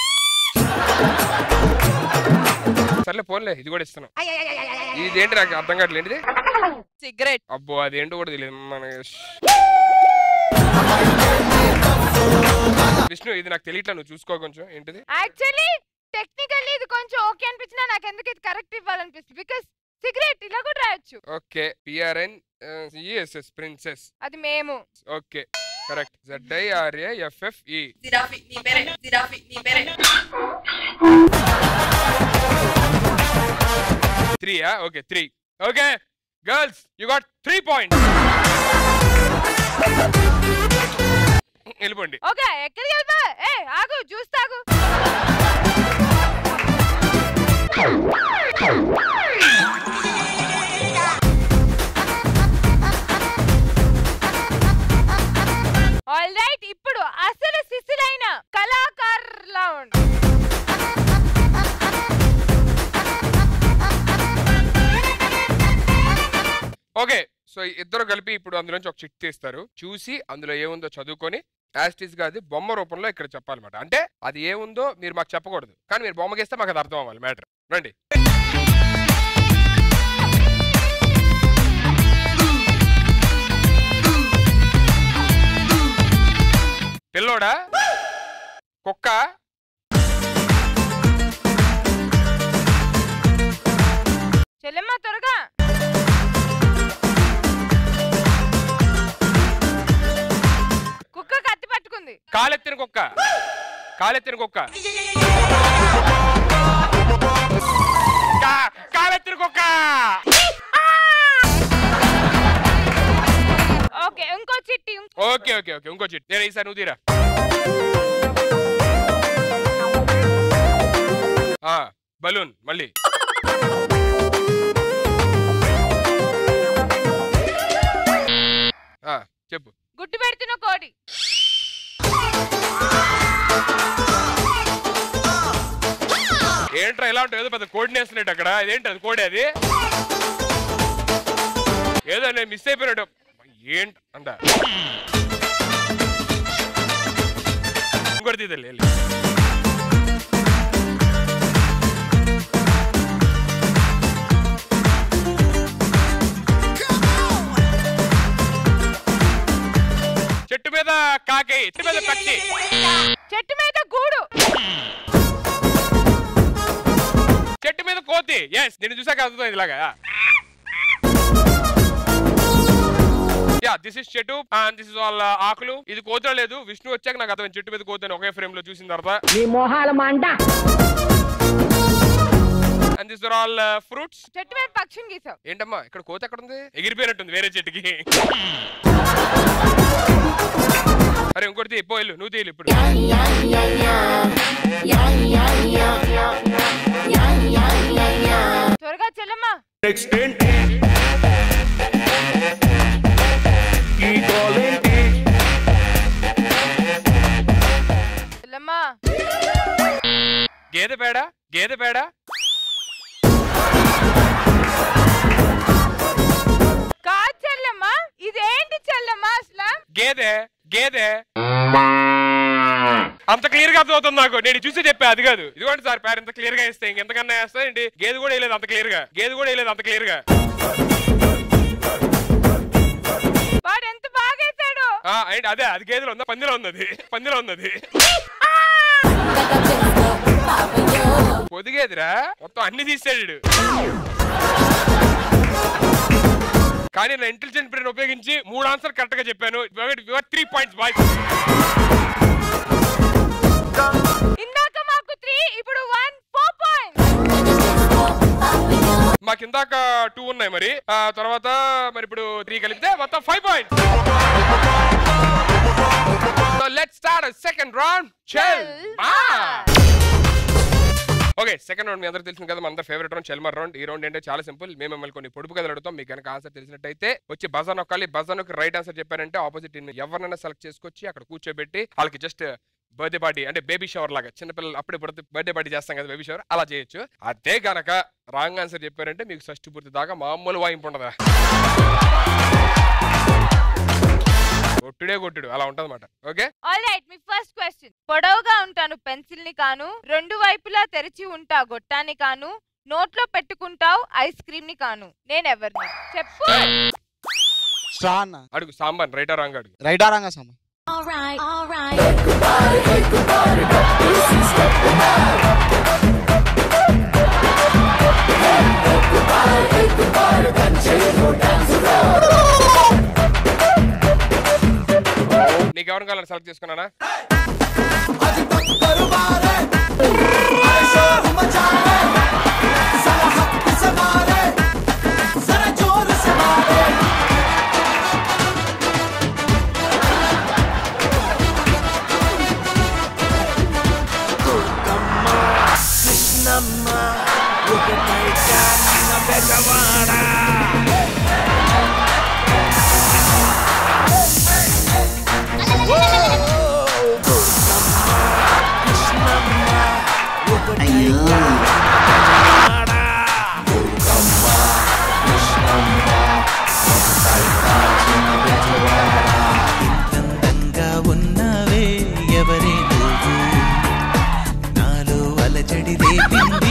సర్లే పోన్లే ఇది కూడా ఇస్తున్నాం ఇదేంటి నాకు అర్థం కావట్లేదు ఏంటిది సిగరెట్ అబ్బో అదేంటో కూడా తెలియదు మన విష్ణు ఇది నాకు తెలియట్లా నువ్వు చూసుకో కొంచెం ఏంటిది యాక్చువల్లీ టెక్నికల్లీ ఇది కొంచెం ఓకే అనిపించినా నాకు ఎందుకు ఇది కరెక్ట్ ఇవ్వాలనిపిస్తుంది బికాస్ సిగరెట్ ఇలా కూడా రాయొచ్చు ఓకే పిఆర్ఎన్ సిఎస్ఎస్ ప్రిన్సెస్ అది మేము okay correct Z I R A F F E giraffe నీ పేరే జిరాఫీ నీ పేరే త్రీయా okay three okay girls you got three points వెళ్ళిపోండి ఓకే ఎక్కడికి వెళ్తా ఏ ఆగు జ్యూస్ తాగు ఆల్ రైట్ ఇప్పుడు అసలు సిసిలైన కళాకార్ రౌండ్ ఓకే సో ఇద్దరు కలిపి ఇప్పుడు అందులోంచి ఒక చిట్ తీస్తారు చూసి అందులో ఏముందో చదువుకొని యాస్టిస్ గా అది బొమ్మ రూపంలో ఇక్కడ చెప్పాలన్నమాట అంటే అది ఏముందో మీరు మాకు చెప్పకూడదు కానీ మీరు బొమ్మ గీస్తే మాకు అది అర్థం అవ్వాలి మ్యాటర్ రండి పిల్లోడా కుక్క చెల్లెమ్మ త్వరగా కుక్క కత్తి పట్టుకుంది కాలెత్తిన కుక్క కాలెత్తిన కుక్క కా- కాలెత్తిన కుక్క ఓకే ఇంకో చిట్టి ఓకే ఓకే ఓకే ఇంకో చిట్ నేను ఈసారి నువ్వు తీరా ఆ, బలూన్ మళ్ళీ ఆ, చెప్పు గుడ్డు పెడుతున్న కోడి ఏంట్రా ఇలా ఉంటావు ఏదో పెద్ద కోడినేస్తున్నట్టు అక్కడ ఇదేంటి అది కోడి అది ఏదో నేను మిస్ అయిపోయినట్టు ఏంటి అంట ఇంకోటి తీదలే చెట్టు మీద కాకి చెట్టు మీద పక్షి చెట్టు మీద గూడు చెట్టు మీద కోతి ఎస్ నేను చూసాక అర్థమైంది ఇలాగా యా దిస్ ఇస్ చెట్టు అండ్ దిస్ ఇస్ వాళ్ళ ఆకులు ఇది కోత లేదు విష్ణు వచ్చాక నాకు అర్థమైంది చెట్టు మీద కోతని ఒకే ఫ్రేమ్ లో చూసిన తర్వాత నీ మొహాల మంట and this are all fruits చెట్టు మీద పక్షిని గీసావు ఏంటమ్మా ఇక్కడ కోత ఎక్కడ ఉంది ఎగిరిపోయినట్టుంది వేరే చెట్టుకి అరే ఇంకోటి ఇంకోటి తీ పో వెళ్ళు నువ్వు తీయలు ఇప్పుడు త్వరగా చెల్లమ్మా నెక్స్ట్ ఏంటి ఈ గోల్ ఏంటి చెల్లమ్మా గేదె పేడ గేదె పేడ కాదు చెల్లమ్మా ఇదేంటి చెల్లమ్మా అసలు గేదె గేదె అంత క్లియర్ గా అర్థమవుతుంది నాకు నేను చూసి చెప్పా అది కాదు ఇదిగోండి సార్ పేరు ఇంత క్లియర్ గా ఇస్తే ఇంకెంతకన్నా వేస్తా ఏంటి గేదె కూడా వేయలేదు అంత క్లియర్ గా గేదె కూడా వేయలేదు అంత క్లియర్ గా వాడు ఎంత బాగా వేసాడు ఆ, ఏంటి అదే అది గేదెలో ఉందా పందిలో ఉంది అది పందిలో ఉంది అది పొదిగేదిరా మొత్తం అన్ని తీసాడు ఈడు. కానీ నా ఇంటెలిజెంట్ బ్రెయిన్ ఉపయోగించి మూడు ఆన్సర్ కరెక్ట్ గా చెప్పాను త్రీ పాయింట్స్ బాయ్ ఇందాక మాకు త్రీ ఇప్పుడు వన్ ఫోర్ పాయింట్ మాకు ఇందాక టూ ఉన్నాయి మరి ఆ తర్వాత మరి ఇప్పుడు త్రీ కలిపితే మొత్తం five points so let start second round చెల్ ఓకే సెకండ్ రౌండ్ మీ అందరూ తెలిసింది కదా మన అందరి ఫేవరెట్ రౌండ్ చెల్మర్ రౌండ్ ఈ రౌండ్ ఏంటంటే చాలా సింపుల్ మేము మిమ్మల్ని కొన్ని పొడుపు కథలు అడుగుతాం మీకు కనుక ఆన్సర్ తెలిసినట్టయితే వచ్చి బజార్ నొక్కాలి బజార్ నొక్కి రైట్ ఆన్సర్ చెప్పారంటే ఆపోజిట్ ఎవరినైనా సెలెక్ట్ చేసుకొచ్చి అక్కడ కూర్చోబెట్టి వాళ్ళకి జస్ట్ బర్త్డే పార్టీ అంటే బేబీ షవర్ లాగా చిన్నపిల్లలు అప్పుడే పడితే బర్త్డే పార్టీ చేస్తాం కదా బేబీ షవర్ అలా చేయొచ్చు అదే గనక రాంగ్ ఆన్సర్ చెప్పారంటే మీకు షష్టి పూర్తి దాకా మామూలు వాయింపు ఉండదా కొట్టుడే కొట్టుడు అలా ఉంటది అనమాట ఓకే ఆల్ రైట్ మీ ఫస్ట్ క్వశ్చన్ పొడవుగా ఉంటాను పెన్సిల్ ని కాను రెండు వైపులా తెరిచి ఉంటా గొట్టాన్ని కాను నోట్లో పెట్టుకుంటావు ఐస్ క్రీమ్ ని కాను నేను ఎవరిని చెప్పు స్ట్రా అన్న అడుగు సాంబార్ రైటా రాంగ్ అడుగు రైటా రాంగా సమ Alright, alright. నీకు ఎవరిని కావాలని సెలెక్ట్ చేసుకున్నానా కృష్ణమ్మ ఒకటైట నిన్న బెజవాడా అందంగా ఉన్నవే ఎవరే నువ్వు నాలో అలజడి రేపింది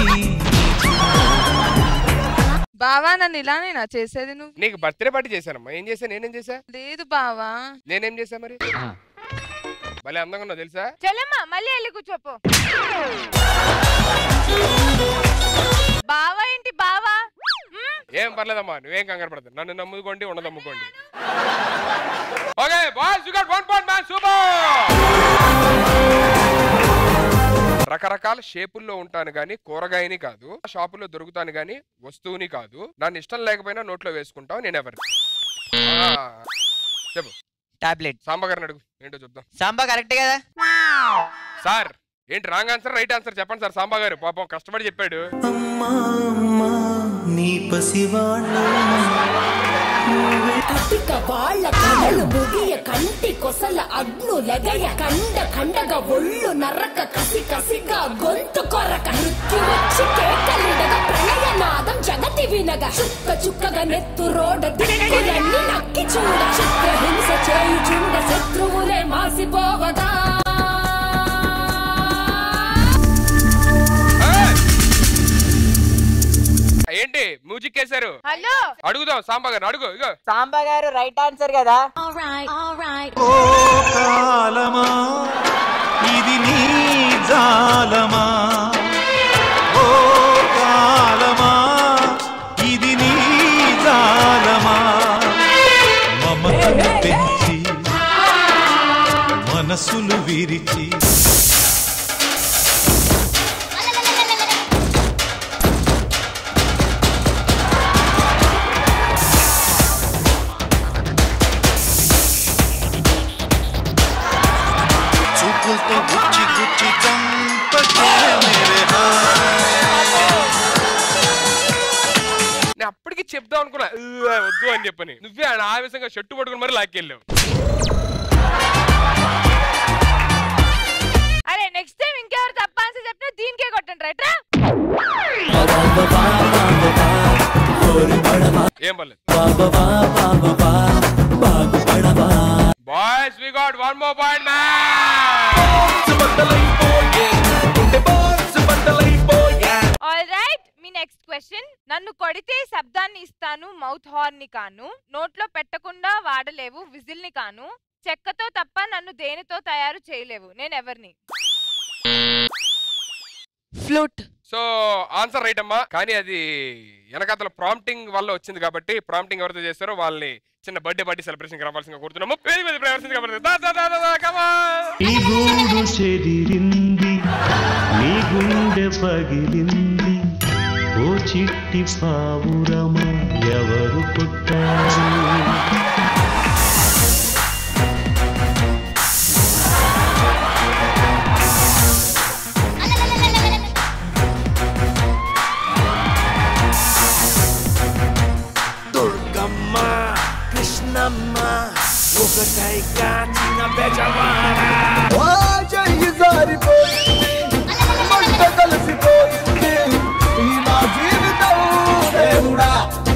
బావా నన్ను ఇలానేనా చేసేది నువ్వు నీకు బర్త్డే పార్టీ చేశానమ్మా ఏం చేశా నేనేం చేశా లేదు బావా నేనేం చేశా మరి భలే అందంగా ఉన్నావు తెలుసా చెల్లమ్మా మళ్ళీ వెళ్ళి కూర్చోపో బావా ఏంటి బావా మ్మ్? ఏం పర్లేదమ్మా నువ్వేం కంగారు పడదు నన్ను నమ్ముకోండి ఉండదు అమ్ముకోండి okay boys you got one point man super రకరకాల షేపుల్లో ఉంటాను కానీ కూరగాయని కాదు షాపులో దొరుకుతాను కానీ వస్తువుని కాదు నన్ను ఇష్టం లేకపోయినా నోట్లో వేసుకుంటావు నేను ఎవరు చెప్పు టాబ్లెట్ సాంబగారిని అడుగు ఏంటో చూద్దాం సాంబా కరెక్ట్ కదా సార్ ఏంటి రాంగ్ ఆన్సర్ రైట్ ఆన్సర్ చెప్పండి సార్ సాంబా గారు పాపం కష్టపడి చెప్పాడు అమ్మా అమ్మా నీ పసివాళ్ళ కటిక వాళ్ళ కడలు ముగియ కంటి కొసల అగ్ను లెగయ కండ కండగ ఒళ్ళు నరక కసి కసిగా గొంతు కొరక నృత్యు వచ్చి కేకలిడగ ప్రళయ నాదం జగతి వినగ చుక్క చుక్కగా నెత్తు రోడ దిక్కులన్నీ నక్కి చూడ చిత్ర హింస చేయుచుండ శత్రువులే మాసిపోవగా ఏంటి మ్యూజిక్ వేశారు హలో అడుగుదాం సాంబా గారు అడుగు ఇగో సాంబా గారు రైట్ ఆన్సర్ కదా Alright, alright. ఓ కాలమా ఇది నీ జాలమా ఓ కాలమా ఇది నీ జాలమా మమతను పెంచి మనసులు విరిచి చినుకులతో గుచ్చి గుచ్చి చంపకే మేరే నేను అప్పటికి చెప్దాం అనుకున్నా "ఉ, వద్దు అని చెప్పని నువ్వే ఆయన ఆవేశంగా షట్టు పట్టుకుని మరి లాక్కెళ్ళావు అరే నెక్స్ట్ టైం ఇంకెవరు తప్ప ఆన్సర్ చెప్పినా దీనికే కొట్టండి రైట్ రా ఏం పర్లేదు boys we got one more point all right మీ నెక్స్ట్ క్వశ్చన్ నన్ను కొడితే శబ్దాన్ని ఇస్తాను మౌత్ హార్న్ ని కాను నోట్లో పెట్టకుండా వాడలేవు విజిల్ ని కాను చెక్కతో తప్ప నన్ను దేనితో తయారు చేయలేవు నేను ఎవరిని ఫ్లూట్ సో ఆన్సర్ రైట్ అమ్మా కానీ అది వెనకాతల ప్రాంప్టింగ్ వల్ల వచ్చింది కాబట్టి ప్రాంప్టింగ్ ఎవరైతే చేస్తారో వాళ్ళని చిన్న బర్త్డే పార్టీ సెలబ్రేషన్ రావాల్సిందిగా కోరుతున్నాము వేదిక మీద ప్రవేశించగా పడుతుంది. దా, దా, దా, దా, దా, come on. ఈ గూడు చెదిరింది నీ గుండె పగిలింది ఓ చిట్టి పావురమ ఎవరు పుట్టారు దుర్గమ్మ కృష్ణమ్మ ఒకటై కాచిన బెజవాడ చెయ్యి జారిపోయింది మంట కలిసిపోయింది ఈ నా జీవితం దేవుడా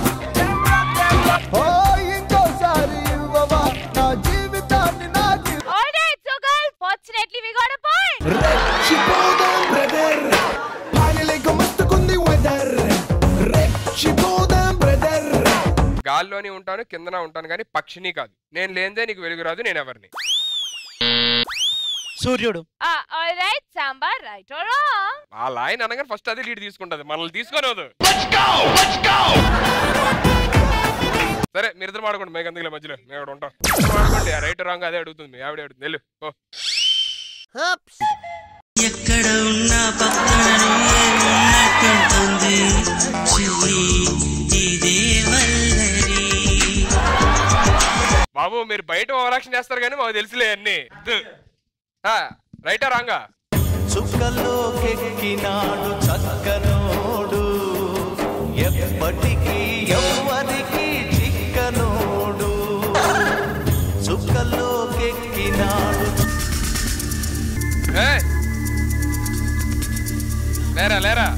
ఓ ఇంకోసారి ఇవ్వవా నా జీవితాన్ని నాకు all right so girls fortunately we got a point రెచ్చిపోదాం బ్రదర్ పాయలేక మస్తుకుంది వెదర్ రెచ్చిపోదాం బ్రదర్ గాల్లోని ఉంటాను కిందన ఉంటాను కానీ పక్షిని కాదు నేను లేనిదే నీకు వెలుగు రాదు నేను ఎవరిని సూర్యుడు all right sambar right or wrong ఆ లైన్ అనగానే ఫస్ట్ అదే లీడ్ తీసుకుంటది మనల్ని తీసుకోనవదు సరే మీరిద్దరు మాడుకోండి మేము అందులో మధ్యలో మేము అక్కడ ఉంటాం మాడుకోండి రైట్ రాంగ్ అదే అడుగుతుంది మీ ఆవిడ అడుగుతుంది వెళ్ళు ఓ ఎక్కడ ఉన్నా పక్కననే ఉన్నట్టుంటుంది చెయ్యి ఇదే వల్లరి బాబు మీరు బయట ఓవరాక్షన్ చేస్తారు కానీ మాకు తెలుసులే అన్ని రైటా రాంగా చుక్కలోకెక్కినాడు చక్కనోడు ఎప్పటికీ ఎవ్వరికి చిక్కనోడు చుక్కలోకెక్కినాడు ఏయ్! లేరా లేరా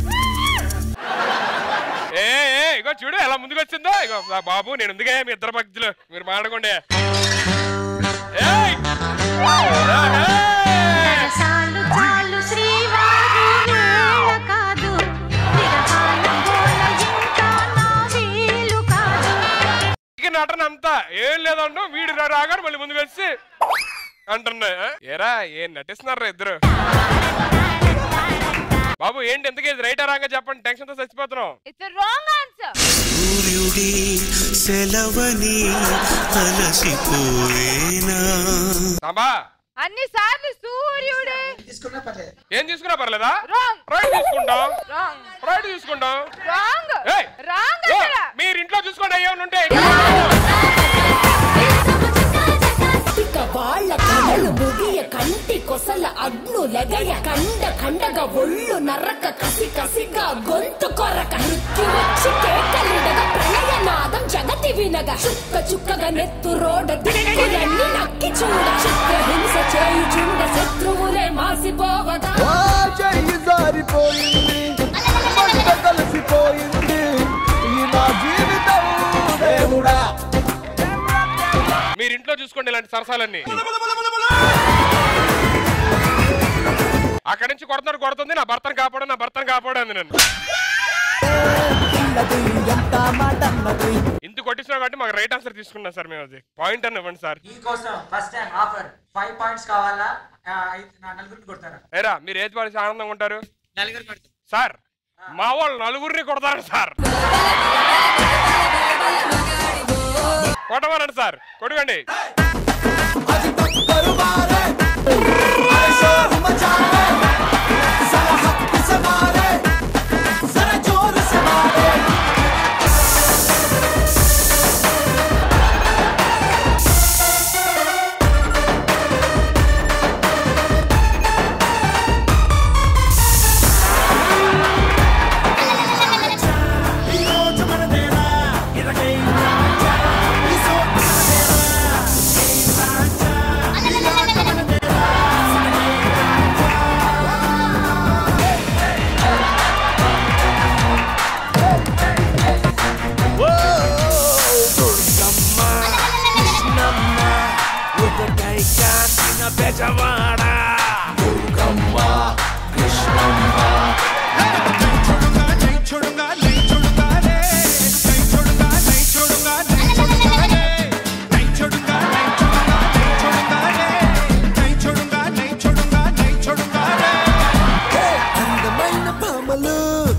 ఏ ఏ ఇగో చూడు ఎలా ముందుకు వచ్చిందో ఇగో నా బాబు నేను ఉందిగా మీ ఇద్దరు మధ్యలో మీరు మాట్లాడుకోండి ఏయ్! చాలు చాలు శ్రీవారు వేళ కాదు విరహాల గోల ఇంకా నా వీలు కాదు ఇక నటన అంతా ఏం లేదంటూ వీడు రా- రాగానే మళ్ళీ ముందుకు వచ్చి అంటున్నా ఆ? ఏరా ఏం నటిస్తున్నారా ఇద్దరు బాబు ఏంటి ఎందుకు ఇది రైట్ రాగా చెప్పండి టెన్షన్ తో చచ్చిపోతున్నాం ఇట్స్ రాంగ్ ఆన్సర్ సూర్యుడి సెలవని అలసిపోయేనా సాంబా అన్ని సార్లు సూర్యుడే ఏం తీసుకున్నా పర్లేదా రాంగ్ రైట్ తీసుకుంటాం రాంగ్ రైట్ తీసుకుంటాం రాంగ్ ఏయ్! రాంగ్ ఓ, అక్కడ మీరు ఇంట్లో చూసుకోండి అయ్యేమని ఉంటే ఇక వాళ్ళ కళలు ముగియ కంటి కొసల అగ్ను లెగయ కండ కండగ ఒళ్ళు నరక కసి కసిగా గొంతు కొరక నృత్యు వచ్చి కేకలిడగ ప్రళయ నాదం జగతి వినగ చుక్క చుక్కగా నెత్తు రోడ దిక్కులన్నీ నక్కి చూడ చిత్ర హింస చేయుచుండ శత్రువులే మాసిపోవగా ఆ చెయ్యి జారిపోయింది మంట కలిసిపోయింది ఈ నా జీవితం దేవుడా మీరు ఇంట్లో చూసుకోండి ఇలాంటి సరసాలన్నీ అక్కడి నుంచి కొడుతున్నాడు కొడుతుంది నా భర్తను కాపాడు నా భర్తను కాపాడు అంది నన్ను ఇంత కొట్టించినా కాబట్టి మాకు రైట్ ఆన్సర్ తీసుకున్నాం సార్ మేము అది పాయింట్ అని ఇవ్వండి సార్ మీకోసం first time offer five points కావాలా ఆ, ఐదు- నా నలుగురిని కొడతారా ఏరా మీరు ఏది పడిచి ఆనందంగా ఉంటారు నలుగురు కొడతారు సార్ మా వాళ్ళు నలుగురిని కొడతారు సార్ కొట్టమనండి సార్ కొట్టకండి కాచిన బెజవాడ దుర్గమ్మ కృష్ణమ్మ అందమైన భామలు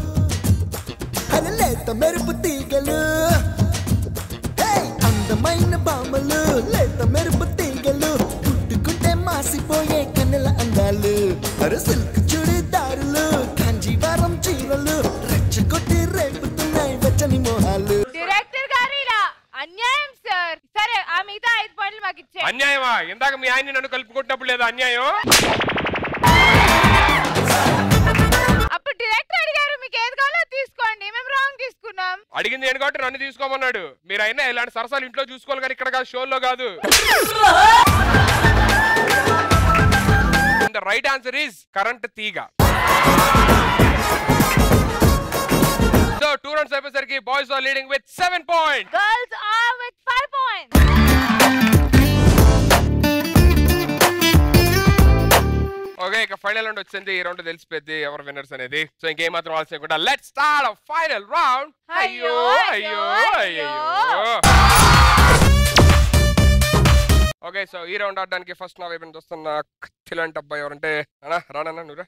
లేత మెరుపు తీగలు హే! అందమైన భామలు లేత మెరుపు తీగలు పుట్టుకుంటే మాసిపోయే కన్నెల అందాలు అరు సిల్క్ చుడిదారులు కాంజీవరం చీరలు రెచ్చగొట్టి రేపుతున్నాయి వెచ్చని మోహాలు డైరెక్టర్ గారు ఇలా అన్యాయం సార్ సరే ఆ మిగతా ఐదు పాయింట్లు మాకు ఇచ్చే అన్యాయమా ఇందాక మీ ఆయన్ని నన్ను కలుపుకుంటున్నప్పుడు లేదా అన్యాయం అప్పుడు డైరెక్టర్ అడిగారు మీకు ఏది కావాలో అది తీసుకోండి మేము రాంగ్ తీసుకున్నాం అడిగింది నేను కాబట్టి నన్ను తీసుకోమన్నాడు మీరు అయినా ఇలాంటి సరసాలు ఇంట్లో చూసుకోవాలి కానీ ఇక్కడ కాదు షోల్లో కాదు the right answer is current తీగ సో టూ రౌండ్స్ అయిపోయేసరికి boys are leading with seven point girls are with five points okay ఇక ఫైనల్ రౌండ్ వచ్చింది ఈ రౌండ్ తెలిసిపోద్ది ఎవరు విన్నర్స్ అనేది సో ఇంకేం మాత్రం ఆలస్యం కూడా లెట్ స్టార్ట్ ఫైనల్ రౌండ్ అయ్యో అయ్యో అయ్యో ఓకే సో ఈ రౌండ్ ఆడడానికి ఫస్ట్ నా వైపు నుంచి వస్తున్న కత్తిలాంటి అబ్బాయి ఎవరంటే అన్నా రానన్నా నువ్వురా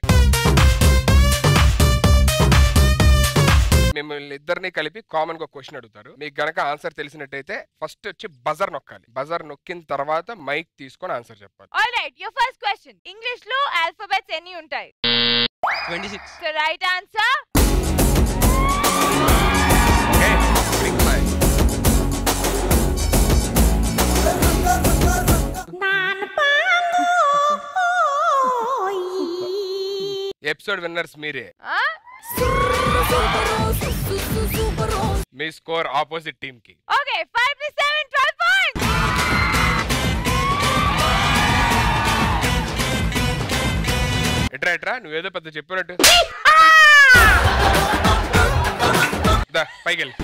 మిమ్మల్ని ఇద్దరిని కలిపి కామన్ గా క్వశ్చన్ అడుగుతారు మీకు గనక ఆన్సర్ తెలిసినట్టయితే ఫస్ట్ వచ్చి బజర్ నొక్కాలి బజర్ నొక్కిన తర్వాత మైక్ తీసుకొని ఆన్సర్ చెప్పాలి all right your first question English లో ఆల్ఫాబెట్స్ ఎన్ని ఉంటాయి twenty six so right answer episode winners మీరే మీ స్కోర్ ఆపోజిట్ టీమ్ కి okay five plus seven twelve points ఎట్రా ఎట్రా నువ్వేదో పెద్ద చెప్పినట్టు దా పైకి వెళ్ళి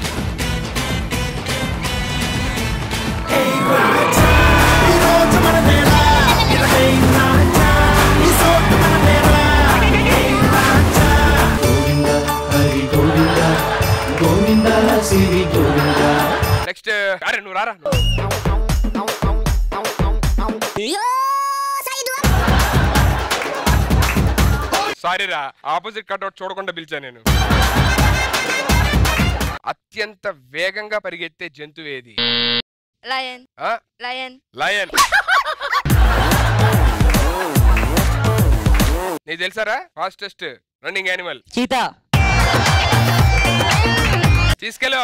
నెక్స్ట్ అరే నువ్వు రారా సారీ రా ఆపోజిట్ కట్అవుట్ చూడకుండా పిలిచా నేను అత్యంత వేగంగా పరిగెత్తే జంతువు ఏది లయన్ ఆ? లయన్ లయన్ నీకు తెలుసారా ఫాస్టెస్ట్ రన్నింగ్ యానిమల్ చీతా తీసుకెళ్ళు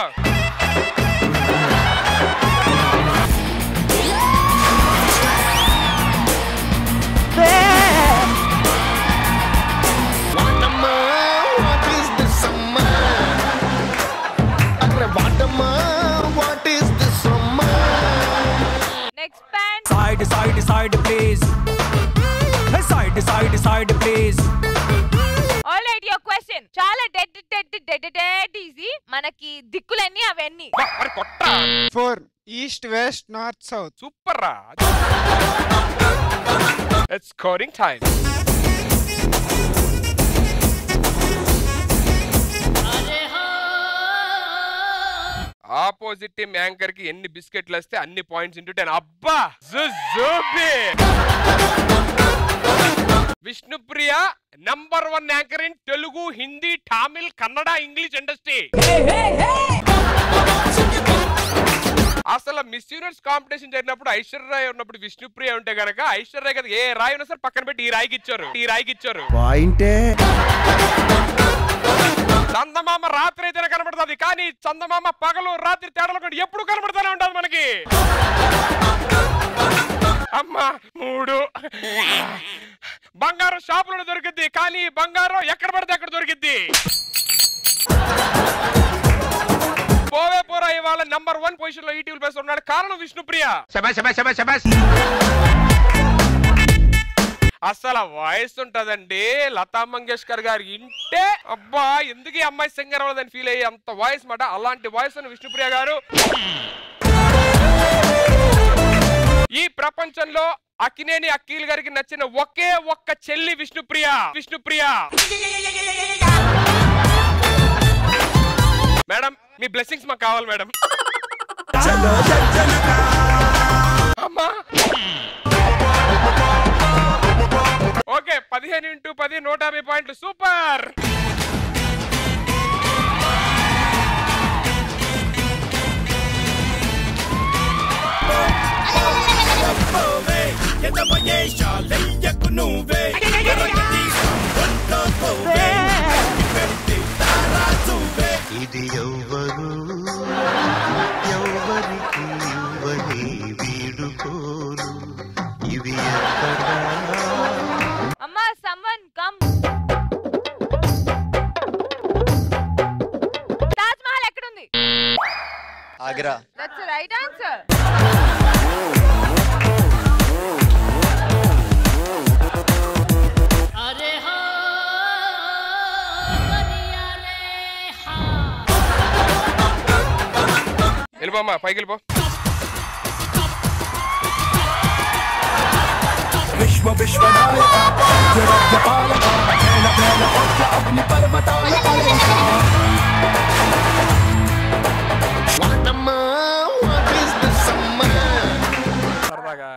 నెక్స్ట్ ప్యాన్ Side, side, side, please. Hey, side, side, side, please. All right your question చాలా dead dead dead dead easy మనకి దిక్కులన్నీ అవన్నీ four east west north south super రా it's scoring time opposite team anchor కి ఎన్ని బిస్కెట్లు వస్తే అన్ని పాయింట్స్ ఇంటూ టెన్ అబ్బా జుజుబి Vishnupriya number one anchor in Telugu Hindi Tamil Kannada English industry అసలు మిస్ యూనివర్స్ కాంపిటీషన్ జరిగినప్పుడు ఐశ్వర్య ఉన్నప్పుడు విష్ణుప్రియ ఉంటే గనక ఐశ్వర్య కదా ఏ రాయి ఉన్నా సరే పక్కన పెట్టి ఈ రాయికి ఇచ్చారు ఈ రాయికి ఇచ్చారు పాయింటే చందమామ రాత్రి అయితేనే కనబడుతుంది కానీ చందమామ పగలు రాత్రి తేడాలు కూడా ఎప్పుడు కనబడుతూనే ఉంటుంది మనకి అమ్మా మూడు బంగారం షాపులో దొరికిద్ది కానీ బంగారం ఎక్కడ పడితే అక్కడ దొరికిద్ది పోవే పోరా ఇవాళ నంబర్ వన్ పొజిషన్ లో ఈటీవీ ప్లస్ ఉన్నాడు కారణం విష్ణుప్రియ అసలు వాయిస్ ఉంటదండి లతా మంగేష్కర్ గారు ఇంటే అబ్బా ఎందుకు ఈ అమ్మాయి సింగర్ అవ్వదని ఫీల్ అయ్యి అంత వాయిస్ మాట అలాంటి వాయిస్ అని విష్ణుప్రియ గారు ఈ ప్రపంచంలో అక్కినేని అక్కీల్ గారికి నచ్చిన ఒకే ఒక్క చెల్లి విష్ణుప్రియ విష్ణుప్రియ మేడం మీ బ్లెస్సింగ్స్ మాకు కావాలి మేడం అమ్మా ఓకే పదిహేను ఇంటూ పది నూట యాభై పాయింట్లు సూపర్ ఇది ఎవ్వరు ఎవ్వరికి ఇవ్వని వీడుకోలు ఇవి ఎక్కడా అమ్మా సమ్వన్ కమ్ తాజ్ మహల్ ఎక్కడుంది ఆగ్రా దట్స్ రైట్ ఆన్సర్ వెళ్ళిపోమ్మా పైకి వెళ్ళిపో విశ్వ విశ్వనాయక జగత్య పాలక నేల నేల ఒక్క అగ్ని పర్వతాల అలక సరదాగా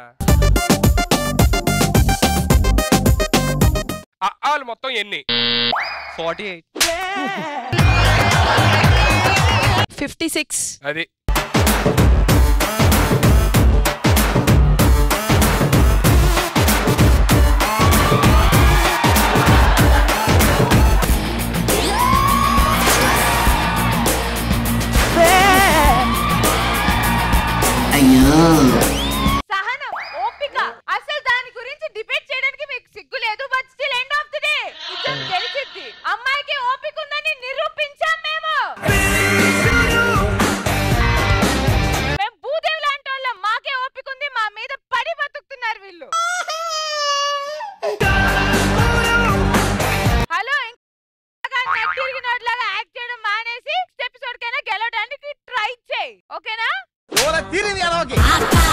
ఆ ఆలు మొత్తం ఎన్ని ఫార్టీ ఎయిట్ ఫిఫ్టీ సిక్స్ అది సహనం ఓపిక అసలు దాని గురించి డిబేట్ చేయడానికి మీకు సిగ్గు లేదు but still end of the day నిజం గెలిచిద్ది అమ్మాయికి ఓపిక ఉందని నిరూపించాం మేము మేము భూదేవి లాంటి వాళ్ళం మాకే ఓపిక ఉంది మా మీద పడి బతుకుతున్నారు వీళ్ళు హలో తిరిగినట్లాగా యాక్ట్ చేయడం మానేసి ఎపిసోడ్ కైనా గెలవడానికి ట్రై చేయి ఓకేనా ఆకాశ